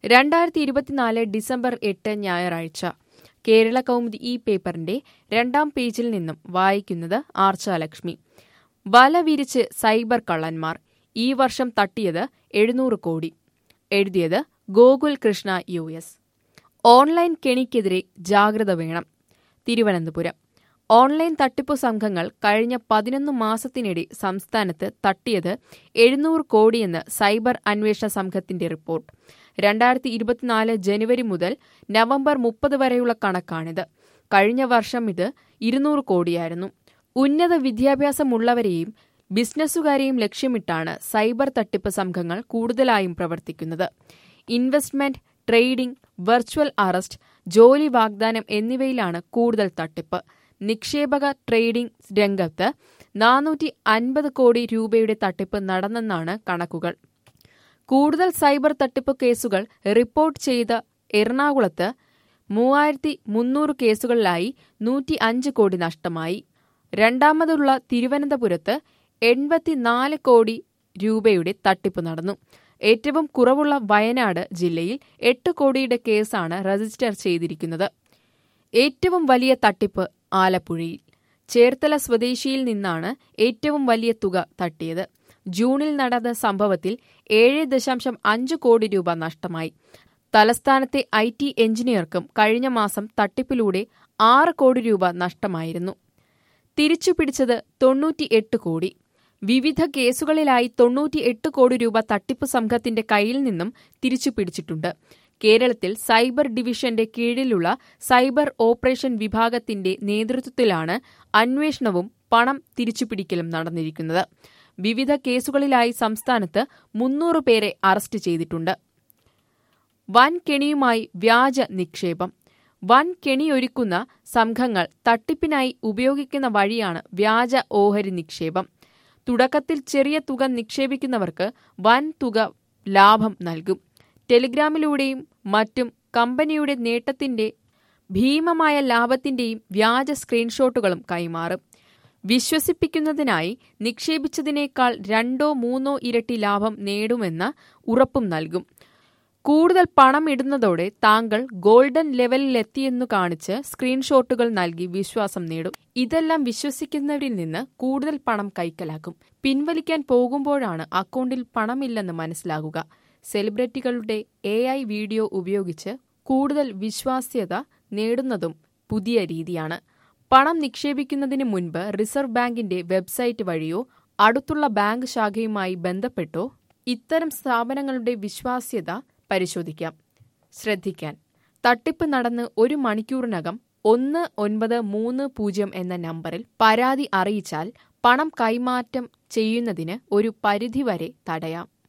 രണ്ടായിരത്തി ഇരുപത്തിനാല് ഡിസംബർ എട്ട് ഞായറാഴ്ച കേരള കൗമുദി ഈ പേപ്പറിന്റെ രണ്ടാം പേജിൽ നിന്നും വായിക്കുന്നത് ആർച്ചാലക്ഷ്മി വല വിരിച്ച് സൈബർ കള്ളന്മാർ ഈ വർഷം തട്ടിയത് എഴുന്നൂറ് കോടി എഴുതിയത് Gokul Krishna U S online കെണിക്കെതിരെ ജാഗ്രത വേണം തിരുവനന്തപുരം ഓൺലൈൻ തട്ടിപ്പു സംഘങ്ങൾ കഴിഞ്ഞ പതിനൊന്ന് മാസത്തിനിടെ സംസ്ഥാനത്ത് തട്ടിയത് എഴുന്നൂറ് കോടിയെന്ന് സൈബർ അന്വേഷണ സംഘത്തിന്റെ റിപ്പോർട്ട് രണ്ടായിരത്തി ഇരുപത്തിനാല് ജനുവരി മുതൽ നവംബർ മുപ്പത് വരെയുള്ള കണക്കാണിത് കഴിഞ്ഞ വർഷം ഇത് ഇരുന്നൂറ് കോടിയായിരുന്നു ഉന്നത വിദ്യാഭ്യാസമുള്ളവരെയും ബിസിനസ്സുകാരെയും ലക്ഷ്യമിട്ടാണ് സൈബർ തട്ടിപ്പ് സംഘങ്ങൾ കൂടുതലായും പ്രവർത്തിക്കുന്നത് ഇൻവെസ്റ്റ്മെന്റ് ട്രേഡിംഗ് വെർച്വൽ അറസ്റ്റ് ജോലി വാഗ്ദാനം എന്നിവയിലാണ് കൂടുതൽ തട്ടിപ്പ് നിക്ഷേപക ട്രേഡിംഗ് രംഗത്ത് നാനൂറ്റി അൻപത് കോടി രൂപയുടെ തട്ടിപ്പ് നടന്നെന്നാണ് കണക്കുകൾ കൂടുതൽ സൈബർ തട്ടിപ്പ് കേസുകൾ റിപ്പോർട്ട് ചെയ്ത എറണാകുളത്ത് മൂവായിരത്തി മുന്നൂറ് കേസുകളിലായി നൂറ്റി അഞ്ച് കോടി നഷ്ടമായി രണ്ടാമതുള്ള തിരുവനന്തപുരത്ത് എൺപത്തിനാല് കോടി രൂപയുടെ തട്ടിപ്പ് നടന്നു ഏറ്റവും കുറവുള്ള വയനാട് ജില്ലയിൽ എട്ട് കോടിയുടെ കേസാണ് രജിസ്റ്റർ ചെയ്തിരിക്കുന്നത് ഏറ്റവും വലിയ തട്ടിപ്പ് ആലപ്പുഴയിൽ ചേർത്തല സ്വദേശിയിൽ നിന്നാണ് ഏറ്റവും വലിയ തുക തട്ടിയത് ജൂണിൽ നടന്ന സംഭവത്തിൽ ഏഴ് ദശാംശം അഞ്ച് കോടി രൂപ നഷ്ടമായി തലസ്ഥാനത്തെ ഐ ടി എഞ്ചിനീയർക്കും കഴിഞ്ഞ മാസം തട്ടിപ്പിലൂടെ ആറ് കോടി രൂപ നഷ്ടമായിരുന്നു തിരിച്ചുപിടിച്ചത് തൊണ്ണൂറ്റിയെട്ട് കോടി വിവിധ കേസുകളിലായി തൊണ്ണൂറ്റിയെട്ട് കോടി രൂപ തട്ടിപ്പ് സംഘത്തിന്റെ കയ്യിൽ നിന്നും തിരിച്ചുപിടിച്ചിട്ടുണ്ട് കേരളത്തിൽ സൈബർ ഡിവിഷന്റെ കീഴിലുള്ള സൈബർ ഓപ്പറേഷൻ വിഭാഗത്തിന്റെ നേതൃത്വത്തിലാണ് അന്വേഷണവും പണം തിരിച്ചുപിടിക്കലും നടന്നിരിക്കുന്നത് വിവിധ കേസുകളിലായി സംസ്ഥാനത്ത് മുന്നൂറ് പേരെ അറസ്റ്റ് ചെയ്തിട്ടുണ്ട് വൻ കെണിയുമായി വ്യാജ നിക്ഷേപം വൻ കെണിയൊരുക്കുന്ന സംഘങ്ങൾ തട്ടിപ്പിനായി ഉപയോഗിക്കുന്ന വഴിയാണ് വ്യാജ ഓഹരി നിക്ഷേപം തുടക്കത്തിൽ ചെറിയ തുക നിക്ഷേപിക്കുന്നവർക്ക് വൻ തുക ലാഭം നൽകും ടെലിഗ്രാമിലൂടെയും മറ്റും കമ്പനിയുടെ നേട്ടത്തിന്റെ ഭീമമായ ലാഭത്തിന്റെയും വ്യാജ സ്ക്രീൻഷോട്ടുകളും കൈമാറും വിശ്വസിപ്പിക്കുന്നതിനായി നിക്ഷേപിച്ചതിനേക്കാൾ രണ്ടോ മൂന്നോ ഇരട്ടി ലാഭം നേടുമെന്ന ഉറപ്പും നൽകും കൂടുതൽ പണം ഇടുന്നതോടെ താങ്കൾ ഗോൾഡൻ ലെവലിലെത്തിയെന്നു കാണിച്ച് സ്ക്രീൻഷോട്ടുകൾ നൽകി വിശ്വാസം നേടും ഇതെല്ലാം വിശ്വസിക്കുന്നവരിൽ നിന്ന് കൂടുതൽ പണം കൈക്കലാക്കും പിൻവലിക്കാൻ പോകുമ്പോഴാണ് അക്കൗണ്ടിൽ പണമില്ലെന്ന് മനസ്സിലാകുക സെലിബ്രിറ്റികളുടെ എ ഐ വീഡിയോ ഉപയോഗിച്ച് കൂടുതൽ വിശ്വാസ്യത നേടുന്നതും പുതിയ രീതിയാണ് പണം നിക്ഷേപിക്കുന്നതിന് മുൻപ് റിസർവ് ബാങ്കിന്റെ വെബ്സൈറ്റ് വഴിയോ അടുത്തുള്ള ബാങ്ക് ശാഖയുമായി ബന്ധപ്പെട്ടോ ഇത്തരം സ്ഥാപനങ്ങളുടെ വിശ്വാസ്യത പരിശോധിക്കാം ശ്രദ്ധിക്കാൻ തട്ടിപ്പ് നടന്ന് ഒരു മണിക്കൂറിനകം ഒന്ന് ഒൻപത് മൂന്ന് പൂജ്യം എന്ന നമ്പറിൽ പരാതി അറിയിച്ചാൽ പണം കൈമാറ്റം ചെയ്യുന്നതിന് ഒരു പരിധിവരെ തടയാം